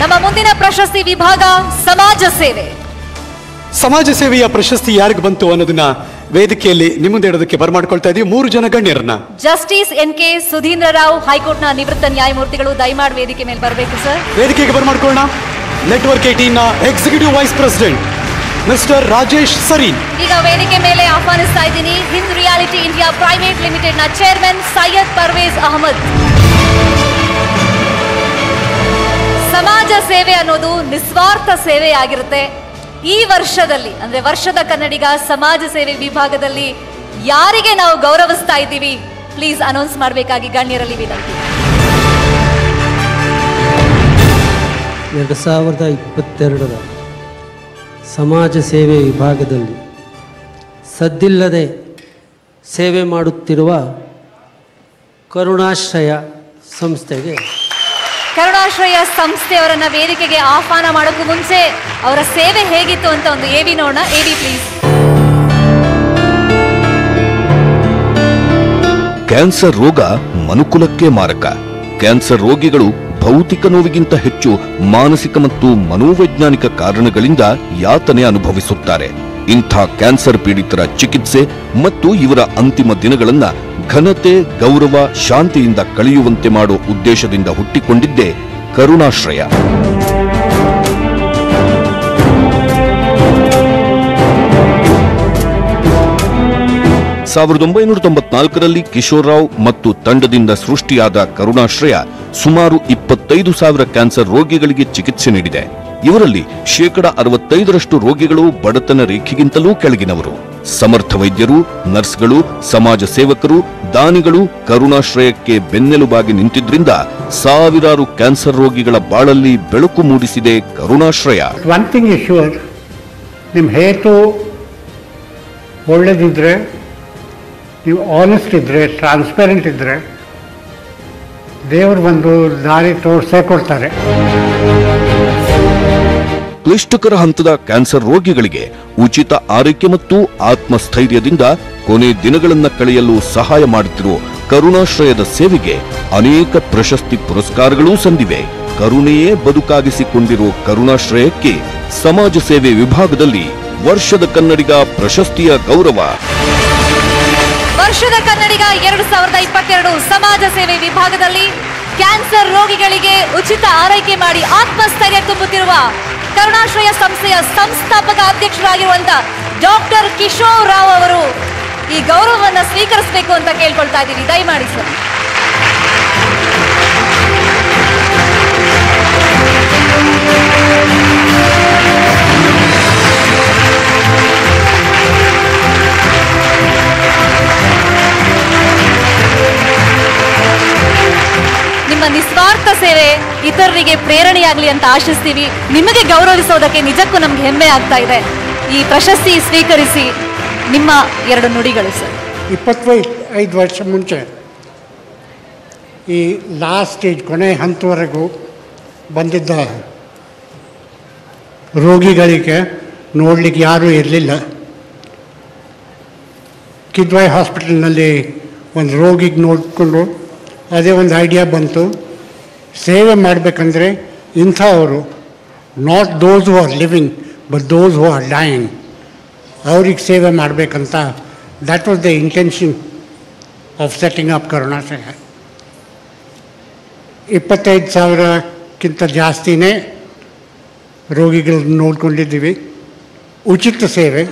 ನಮ್ಮ ಮುಂದಿನ ಪ್ರಶಸ್ತಿ ವಿಭಾಗ ಸಮಾಜ ಸೇವೆ ಸಮಾಜ ಸೇವೆಯ ಪ್ರಶಸ್ತಿ ಯಾರಿಗೆ ಬಂತು ಅನ್ನೋದನ್ನ ವೇದಿಕೆಯಲ್ಲಿ ನಿಮ್ಮ ಮುಂದೆ ಇಡೋದಕ್ಕೆ ಬರ್ಮಾಡ್ಕೊಳ್ತಾ ಇದೀವಿ ಮೂರು ಜನ ಗಣ್ಯರನ್ನ justice N K Sudhindra Rao ಹೈಕೋರ್ಟ್ನ ನಿವೃತ್ತ ನ್ಯಾಯಮೂರ್ತಿಗಳು ದಯಮಾಡಿ ವೇದಿಕೆ ಮೇಲೆ ಬರಬೇಕು ಸರ್ ವೇದಿಕೆಗೆ ಬರ್ಮಾಡ್ಕೊಳ್ಳೋಣ network eighteen executive vice president mister Rajesh Sarin ಈಗ ವೇದಿಕೆ ಮೇಲೆ ಆಹ್ವಾನಿಸ್ತಾ ಇದ್ದೀನಿ Hind reality India private limited ನ ಚೇರ್ಮನ್ ಸೈಯದ್ ಪರ್ವೇಜ್ ಅಹಮದ್ ಸಮಾಜ ಸೇವೆ ಅನ್ನೋದು ನಿಸ್ವಾರ್ಥ ಸೇವೆ ಆಗಿರುತ್ತೆ ಈ ವರ್ಷದಲ್ಲಿ ಅಂದ್ರೆ ವರ್ಷದ ಕನ್ನಡಿಗ ಸಮಾಜ ಸೇವೆ ವಿಭಾಗದಲ್ಲಿ ಯಾರಿಗೆ ನಾವು ಗೌರವಿಸ್ತಾ ಇದ್ದೀವಿ ಪ್ಲೀಸ್ ಅನೌನ್ಸ್ ಮಾಡಬೇಕಾಗಿ ಗಣ್ಯರಲ್ಲಿ ವಿನಂತಿ ಎರಡು ಸಾವಿರದ ಇಪ್ಪತ್ತೆರಡರ ಸಮಾಜ ಸೇವೆ ವಿಭಾಗದಲ್ಲಿ ಸದ್ದಿಲ್ಲದೆ ಸೇವೆ ಮಾಡುತ್ತಿರುವ ಕರುಣಾಶ್ರಯ ಸಂಸ್ಥೆಗೆ ಕರುಣಾಶ್ರಯ ಸಂಸ್ಥೆಯವರನ್ನ ವೇದಿಕೆಗೆ ಆಹ್ವಾನ ಮಾಡೋಕ್ಕೂ ಮುಂಚೆ ಅವರ ಸೇವೆ ಹೇಗಿತ್ತು ಅಂತ ಒಂದು ಎ ಬಿ ನೋಡೋಣ ಎ ಬಿ ಪ್ಲೀಸ್ ಕ್ಯಾನ್ಸರ್ ರೋಗ ಮನುಕುಲಕ್ಕೆ ಮಾರಕ ಕ್ಯಾನ್ಸರ್ ರೋಗಿಗಳು ಭೌತಿಕ ನೋವಿಗಿಂತ ಹೆಚ್ಚು ಮಾನಸಿಕ ಮತ್ತು ಮನೋವೈಜ್ಞಾನಿಕ ಕಾರಣಗಳಿಂದ ಯಾತನೆ ಅನುಭವಿಸುತ್ತಾರೆ ಇಂಥ ಕ್ಯಾನ್ಸರ್ ಪೀಡಿತರ ಚಿಕಿತ್ಸೆ ಮತ್ತು ಇವರ ಅಂತಿಮ ದಿನಗಳನ್ನ ಘನತೆ ಗೌರವ ಶಾಂತಿಯಿಂದ ಕಳೆಯುವಂತೆ ಮಾಡೋ ಉದ್ದೇಶದಿಂದ ಹುಟ್ಟಿಕೊಂಡಿದ್ದೇ ಕರುಣಾಶ್ರಯ ಸಾವಿರದ ಒಂಬೈನೂರ ತೊಂಬತ್ನಾಲ್ಕರಲ್ಲಿ ಕಿಶೋರ್ ರಾವ್ ಮತ್ತು ತಂಡದಿಂದ ಸೃಷ್ಟಿಯಾದ ಕರುಣಾಶ್ರಯ ಸುಮಾರು ಇಪ್ಪತ್ತೈದು ಸಾವಿರ ಕ್ಯಾನ್ಸರ್ ರೋಗಿಗಳಿಗೆ ಚಿಕಿತ್ಸೆ ನೀಡಿದೆ ಇವರಲ್ಲಿ ಶೇಕಡ ಅರವತ್ತೈದರಷ್ಟು ರೋಗಿಗಳು ಬಡತನ ರೇಖೆಗಿಂತಲೂ ಕೆಳಗಿನವರು ಸಮರ್ಥ ವೈದ್ಯರು ನರ್ಸ್ಗಳು ಸಮಾಜ ಸೇವಕರು ದಾನಿಗಳು ಕರುಣಾಶ್ರಯಕ್ಕೆ ಬೆನ್ನೆಲುಬಾಗಿ ನಿಂತಿದ್ರಿಂದ ಸಾವಿರಾರು ಕ್ಯಾನ್ಸರ್ ರೋಗಿಗಳ ಬಾಳಲ್ಲಿ ಬೆಳಕು ಮೂಡಿಸಿದೆ Karunashraya one thing is sure ನಿಮ್ಮ ಹೇತು ಒಳ್ಳೇದಿದ್ರೆ ನೀವು ಆನೆಸ್ಟ್ ಇದ್ದರೆ ಟ್ರಾನ್ಸ್ಪೆರೆಂಟ್ ಇದ್ದರೆ ದೇವರು ಒಂದು ದಾರಿ ತೋರಿಸೇ ಕೊಡ್ತಾರೆ ಕ್ಲಿಷ್ಟಕರ ಹಂತದ ಕ್ಯಾನ್ಸರ್ ರೋಗಿಗಳಿಗೆ ಉಚಿತ ಆರೈಕೆ ಮತ್ತು ಆತ್ಮಸ್ಥೈರ್ಯದಿಂದ ಕೊನೆ ದಿನಗಳನ್ನ ಕಳೆಯಲು ಸಹಾಯ ಮಾಡುತ್ತಿರುವ ಕರುಣಾಶ್ರಯದ ಸೇವೆಗೆ ಅನೇಕ ಪ್ರಶಸ್ತಿ ಪುರಸ್ಕಾರಗಳೂ ಸಂದಿವೆ ಕರುಣೆಯೇ ಬದುಕಾಗಿಸಿಕೊಂಡಿರುವ ಕರುಣಾಶ್ರಯಕ್ಕೆ ಸಮಾಜ ಸೇವೆ ವಿಭಾಗದಲ್ಲಿ ವರ್ಷದ ಕನ್ನಡಿಗ ಪ್ರಶಸ್ತಿಯ ಗೌರವ ವರ್ಷದ ಕನ್ನಡಿಗ ಎರಡು ಸಾವಿರದ ಇಪ್ಪತ್ತೆರಡು ಸಮಾಜ ಸೇವೆ ವಿಭಾಗದಲ್ಲಿ ಕ್ಯಾನ್ಸರ್ ರೋಗಿಗಳಿಗೆ ಉಚಿತ ಆರೈಕೆ ಮಾಡಿ ಆತ್ಮಸ್ಥೈರ್ಯ ತುಂಬುತ್ತಿರುವ ಕರುಣಾಶ್ರಯ ಸಂಸ್ಥೆಯ ಸಂಸ್ಥಾಪಕ ಅಧ್ಯಕ್ಷರಾಗಿರುವಂತ ಡಾಕ್ಟರ್ ಕಿಶೋರ್ ರಾವ್ ಅವರು ಈ ಗೌರವವನ್ನ ಸ್ವೀಕರಿಸಬೇಕು ಅಂತ ಕೇಳ್ಕೊಳ್ತಾ ಇದ್ದೀವಿ ದಯಮಾಡಿ ಸರ್ ನಿಮ್ಮ ನಿಸ್ವಾರ್ಥ ಸೇವೆ ಇತರರಿಗೆ ಪ್ರೇರಣೆಯಾಗಲಿ ಅಂತ ಆಶಿಸ್ತೀವಿ ನಿಮಗೆ ಗೌರವಿಸೋದಕ್ಕೆ ನಿಜಕ್ಕೂ ನಮ್ಗೆ ಹೆಮ್ಮೆ ಆಗ್ತಾ ಇದೆ ಈ ಪ್ರಶಸ್ತಿ ಸ್ವೀಕರಿಸಿ ನಿಮ್ಮ ಎರಡು ನುಡಿಗಳು ಸರ್ ಇಪ್ಪತ್ತೈ ಐದು ವರ್ಷ ಮುಂಚೆ ಈ ಲಾಸ್ಟ್ ಸ್ಟೇಜ್ ಕೊನೆ ಹಂತವರೆಗೂ ಬಂದಿದ್ದ ರೋಗಿಗಳಿಗೆ ನೋಡಲಿಕ್ಕೆ ಯಾರೂ ಇರಲಿಲ್ಲ ಕಿದ್ವಾಯ್ ಹಾಸ್ಪಿಟಲ್ನಲ್ಲಿ ಒಂದು ರೋಗಿಗೆ ನೋಡಿಕೊಂಡು ಅದೇ ಒಂದು ಐಡಿಯಾ ಬಂತು ಸೇವೆ ಮಾಡಬೇಕಂದ್ರೆ ಇಂಥವರು ನಾಟ್ ದೋಸ್ ಹು ಆರ್ ಲಿವಿಂಗ್ ಬಟ್ ದೋಸ್ ಹು ಆರ್ ಡೈಯಿಂಗ್ ಅವ್ರಿಗೆ ಸೇವೆ ಮಾಡಬೇಕಂತ that was the intention of setting up Karunashraya ಇಪ್ಪತ್ತೈದು ಸಾವಿರಕ್ಕಿಂತ ಜಾಸ್ತಿನೇ ರೋಗಿಗಳನ್ನ ನೋಡ್ಕೊಂಡಿದ್ದೀವಿ ಉಚಿತ ಸೇವೆ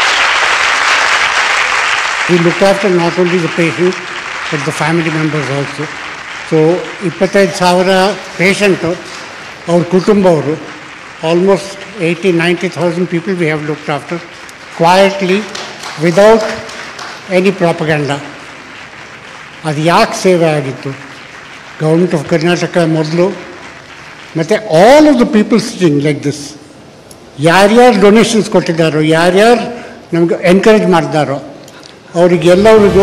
we look after not only the patient but the family members also so ಇಪ್ಪತ್ತೈದು ಸಾವಿರ ಪೇಷಂಟು ಅವ್ರ ಕುಟುಂಬವರು almost eighty ninety thousand people we have looked after quietly without any propaganda ಅದು ಯಾಕೆ ಸೇವೆ ಆಗಿತ್ತು ಗೌರ್ಮೆಂಟ್ ಆಫ್ ಕರ್ನಾಟಕ ಮೊದಲು ಮತ್ತು all of the people sitting like this ಯಾರ್ಯಾರು ಡೊನೇಷನ್ಸ್ ಕೊಟ್ಟಿದ್ದಾರೋ ಯಾರ್ಯಾರು ನಮ್ಗೆ ಎನ್ಕರೇಜ್ ಮಾಡಿದಾರೋ ಅವರಿಗೆಲ್ಲರಿಗೂ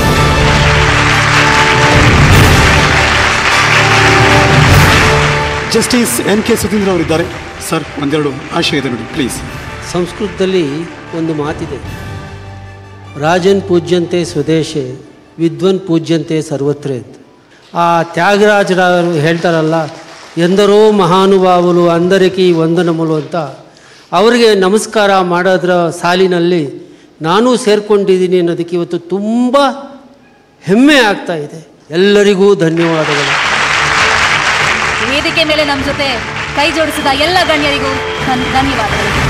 ಜಸ್ಟಿಸ್ ಎನ್ ಕೆ ಸುಧೀಂದ್ರ ಅವರಿದ್ದಾರೆ ಸರ್ ಒಂದೆರಡು ಆಶಯದ ನುಡಿ ಪ್ಲೀಸ್ ಸಂಸ್ಕೃತದಲ್ಲಿ ಒಂದು ಮಾತಿದೆ ರಾಜನ್ ಪೂಜ್ಯಂತೆ ಸ್ವದೇಶೆ ವಿದ್ವನ್ ಪೂಜ್ಯಂತೆ ಸರ್ವತ್ರೇ ಅಂತ. ಆ ತ್ಯಾಗರಾಜರವರು ಹೇಳ್ತಾರಲ್ಲ ఎందరో మహానుభావులు అందరికీ వందనములు ಅಂತ ಅವರಿಗೆ ನಮಸ್ಕಾರ ಮಾಡೋದ್ರ ಸಾಲಿನಲ್ಲಿ ನಾನು ಸೇರ್ಕೊಂಡಿದ್ದೀನಿ ಅನ್ನೋದಕ್ಕೆ ಇವತ್ತು ತುಂಬ ಹೆಮ್ಮೆ ಆಗ್ತಾ ಇದೆ ಎಲ್ಲರಿಗೂ ಧನ್ಯವಾದಗಳು ವೇದಿಕೆ ಮೇಲೆ ನಮ್ಮ ಜೊತೆ ಕೈ ಜೋಡಿಸಿದ ಎಲ್ಲ ಗಣ್ಯರಿಗೂ ಧನ್- ಧನ್ಯವಾದಗಳು